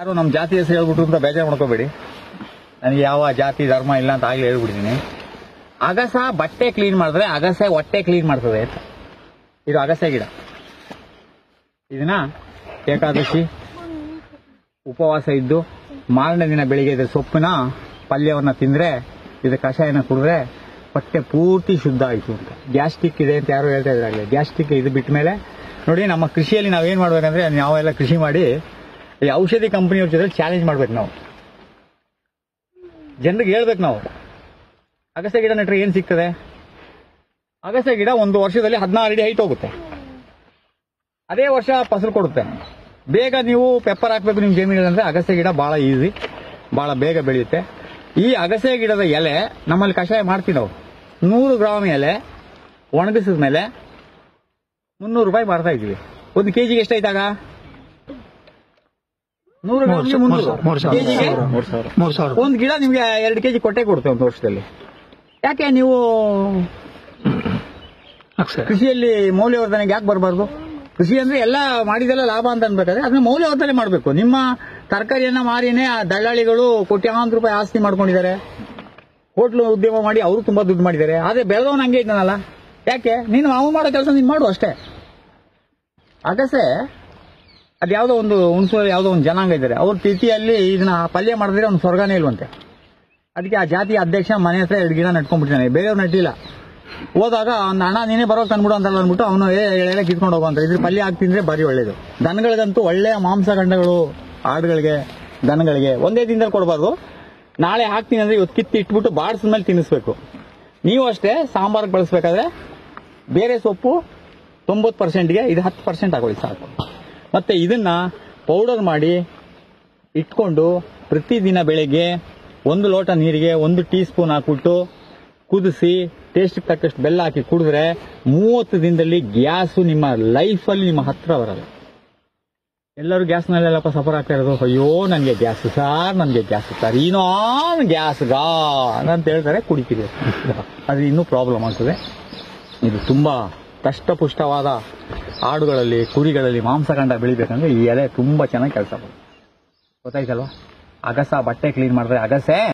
ಯಾರು ನಮ್ಮ ಜಾತಿ ಹೆಸರು ಹೇಳ್ಬಿಟ್ರು ಅಂತ ಬೇಜಾರು ಮಾಡ್ಕೋಬೇಡಿ ನನಗೆ ಯಾವ ಜಾತಿ ಧರ್ಮ ಇಲ್ಲ ಅಂತ ಆಗ್ಲೇ ಹೇಳ್ಬಿಟ್ಟಿದ್ದೀನಿ ಅಗಸ ಬಟ್ಟೆ ಕ್ಲೀನ್ ಮಾಡಿದ್ರೆ ಅಗಸೆ ಹೊಟ್ಟೆ ಕ್ಲೀನ್ ಮಾಡ್ತದೆ ಅಂತ ಇದು ಅಗಸೆ ಗಿಡ ಇದನ್ನ ಏಕಾದಶಿ ಉಪವಾಸ ಇದ್ದು ಮಾರನೇ ದಿನ ಬೆಳಿಗ್ಗೆ ಇದ್ರ ಸೊಪ್ಪಿನ ಪಲ್ಯವನ್ನ ತಿಂದ್ರೆ ಇದು ಕಷಾಯನ ಕುಡಿದ್ರೆ ಹೊಟ್ಟೆ ಪೂರ್ತಿ ಶುದ್ಧ ಆಯಿತು ಅಂತ ಗ್ಯಾಸ್ಟ್ರಿಕ್ ಇದೆ ಅಂತ ಯಾರು ಹೇಳ್ತಾ ಇದ್ರಾಗಲೇ ಗ್ಯಾಸ್ಟ್ರಿಕ್ ಇದು ಬಿಟ್ಟ ಮೇಲೆ ನೋಡಿ ನಮ್ಮ ಕೃಷಿಯಲ್ಲಿ ನಾವೇನ್ ಮಾಡ್ಬೇಕಂದ್ರೆ ನಾವೆಲ್ಲ ಕೃಷಿ ಮಾಡಿ ಈ ಔಷಧಿ ಕಂಪನಿಯವ್ರ ಜೊತೆ ಚಾಲೆಂಜ್ ಮಾಡ್ಬೇಕು ನಾವು ಜನರಿಗೆ ಹೇಳ್ಬೇಕು ನಾವು ಅಗಸೆ ಗಿಡ ನೆಟ್ರೆ ಏನ್ ಸಿಗ್ತದೆ ಅಗಸೆ ಗಿಡ ಒಂದು ವರ್ಷದಲ್ಲಿ ಹದಿನಾರು ಅಡಿ ಹೈಟ್ ಹೋಗುತ್ತೆ ಅದೇ ವರ್ಷ ಫಸಲು ಕೊಡುತ್ತೆ ಬೇಗ ನೀವು ಪೆಪ್ಪರ್ ಹಾಕ್ಬೇಕು ನಿಮ್ ಜಮೀನಲ್ಲಿ ಅಗಸೆ ಗಿಡ ಬಹಳ ಈಸಿ ಬಹಳ ಬೇಗ ಬೆಳೆಯುತ್ತೆ ಈ ಅಗಸೆ ಗಿಡದ ಎಲೆ ನಮ್ಮಲ್ಲಿ ಕಷಾಯ ಮಾಡ್ತೀವಿ ನಾವು ನೂರು ಗ್ರಾಮ್ ಎಲೆ ಒಣಗಿಸಿದ ಮೇಲೆ ಮುನ್ನೂರು ರೂಪಾಯಿ ಮಾರ್ತಾ ಇದ್ದೀವಿ ಒಂದು ಕೆಜಿಗೆ ಎಷ್ಟಾಯ್ತಾಗ ನೂರು ಗ್ರಾಮ್ಗೆ ಮುನ್ನೂರು ಮೂರು ಸಾವಿರ. ಕೆಜಿಗೆ ಮೂರು ಸಾವಿರ ಒಂದು ಗಿಡ ನಿಮ್ಗೆ ಎರಡು ಕೆಜಿ ಕೊಟ್ಟೆ ಕೊಡುತ್ತೆ ಒಂದು ವರ್ಷದಲ್ಲಿ ಯಾಕೆ ನೀವು ಅಕ್ಷರ ಕೃಷಿಯಲ್ಲಿ ಮೌಲ್ಯವರ್ಧನೆಗೆ ಯಾಕೆ ಬರಬಾರ್ದು ಕೃಷಿ ಅಂದ್ರೆ ಎಲ್ಲ ಮಾಡಿದೆಲ್ಲ ಲಾಭ ಅಂತ ಅನ್ಬೇಕಾದ್ರೆ ಅದನ್ನ ಮೌಲ್ಯವರ್ಧನೆ ಮಾಡಬೇಕು ನಿಮ್ಮ ತರಕಾರಿಯನ್ನ ಮಾರಿನೇ ಆ ದಳ್ಳಾಳಿಗಳು ಕೋಟ್ಯಾಂತರ ರೂಪಾಯಿ ಆಸ್ತಿ ಮಾಡ್ಕೊಂಡಿದ್ದಾರೆ ಹೋಟ್ಲು ಉದ್ಯಮ ಮಾಡಿ ಅವರು ತುಂಬಾ ದುಡ್ಡು ಮಾಡಿದ್ದಾರೆ ಆದ್ರೆ ಬೆಳೆದವನು ಹಂಗೆ ಇದ್ದಾನಲ್ಲ ಯಾಕೆ ನೀನು ಅವನು ಮಾಡೋ ಕೆಲಸ ನೀನು ಮಾಡು ಅಷ್ಟೇ ಅಗಸೆ ಅದು ಯಾವುದೋ ಒಂದು ಹುಣಸೂರಲ್ಲಿ ಯಾವುದೋ ಒಂದು ಜನಾಂಗ ಇದ್ದಾರೆ ಅವ್ರ ತಿಥಿಯಲ್ಲಿ ಇದನ್ನ ಪಲ್ಯ ಮಾಡಿದ್ರೆ ಒಂದು ಸ್ವರ್ಗನೇ ಇಲ್ವಂತೆ ಅದಕ್ಕೆ ಆ ಜಾತಿಯ ಅಧ್ಯಕ್ಷ ಮನೆ ಹತ್ರ ಎರಡು ಗಿಡ ನಟ್ಕೊಂಡ್ಬಿಟ್ಟಿದ್ದಾನೆ ಬೇರೆಯವ್ರು ನಟ್ಟಿಲ್ಲ ಹೋದಾಗ ಒಂದು ಅಣ್ಣ ನೀನೇ ಬರೋ ತಂದ್ಬಿಡು ಅಂತ ಅಂದ್ಬಿಟ್ಟು ಅವನು ಏ ಎಳೆ ಕಿತ್ಕೊಂಡು ಹೋಗು ಅಂತ ಇದ್ರ ಪಲ್ಯ ಹಾಕಿ ತಿಂದ್ರೆ ಬರೀ ಒಳ್ಳೇದು ದನಗಳಿಗಂತೂ ಒಳ್ಳೆಯ ಮಾಂಸಖಂಡಗಳು ಆಡುಗಳಿಗೆ ದನಗಳಿಗೆ ಒಂದೇ ದಿನದಲ್ಲಿ ಕೊಡಬಾರ್ದು ನಾಳೆ ಹಾಕ್ತೀನಿ ಅಂದ್ರೆ ಇವತ್ತು ಕಿತ್ತು ಇಟ್ಬಿಟ್ಟು ಬಾಡಿಸಿದ ಮೇಲೆ ತಿನ್ನಿಸ್ಬೇಕು ನೀವು ಅಷ್ಟೇ ಸಾಂಬಾರ್ಗೆ ಬಳಸಬೇಕಾದ್ರೆ ಬೇರೆ ಸೊಪ್ಪು ತೊಂಬತ್ತು ಪರ್ಸೆಂಟ್ಗೆ ಇದು ಹತ್ತು ಪರ್ಸೆಂಟ್ ಆಗೋಳಿ ಸಾಕು ಮತ್ತೆ ಇದನ್ನ ಪೌಡರ್ ಮಾಡಿ ಇಟ್ಕೊಂಡು ಪ್ರತಿದಿನ ಬೆಳಗ್ಗೆ ಒಂದು ಲೋಟ ನೀರಿಗೆ ಒಂದು ಟೀ ಸ್ಪೂನ್ ಹಾಕ್ಬಿಟ್ಟು ಕುದಿಸಿ ಟೇಸ್ಟ್ ತಕ್ಕಷ್ಟು ಬೆಲ್ಲ ಹಾಕಿ ಕುಡಿದ್ರೆ ಮೂವತ್ತು ದಿನದಲ್ಲಿ ಗ್ಯಾಸು ನಿಮ್ಮ ಲೈಫಲ್ಲಿ ನಿಮ್ಮ ಹತ್ರ ಬರಲ್ಲ ಎಲ್ಲರೂ ಗ್ಯಾಸ್ನಲ್ಲೆಲ್ಲಪ್ಪ ಸಫರ್ ಆಗ್ತಾ ಇರೋದು ಅಯ್ಯೋ ನನಗೆ ಗ್ಯಾಸ್ ಸಾರ್ ನನಗೆ ಗ್ಯಾಸ್ ಸರ್ ಇನ್ನೊಂದು ಗ್ಯಾಸ್ ಗಾ ಅಂತ ಹೇಳ್ತಾರೆ ಕುಡಿತೀರಿ ಅದು ಇನ್ನೂ ಪ್ರಾಬ್ಲಮ್ ಆಗ್ತದೆ ಇದು ತುಂಬಾ ಕಷ್ಟಪುಷ್ಟವಾದ ಆಡುಗಳಲ್ಲಿ ಕುರಿಗಳಲ್ಲಿ ಮಾಂಸಖಂಡ ಬೆಳಿಬೇಕಂದ್ರೆ ಈ ಎಲೆ ತುಂಬಾ ಚೆನ್ನಾಗಿ ಕೆಲಸ ಮಾಡುತ್ತೆ ಗೊತ್ತಾಯ್ತಲ್ವಾ ಅಗಸ ಬಟ್ಟೆ ಕ್ಲೀನ್ ಮಾಡಿದ್ರೆ ಅಗಸೆ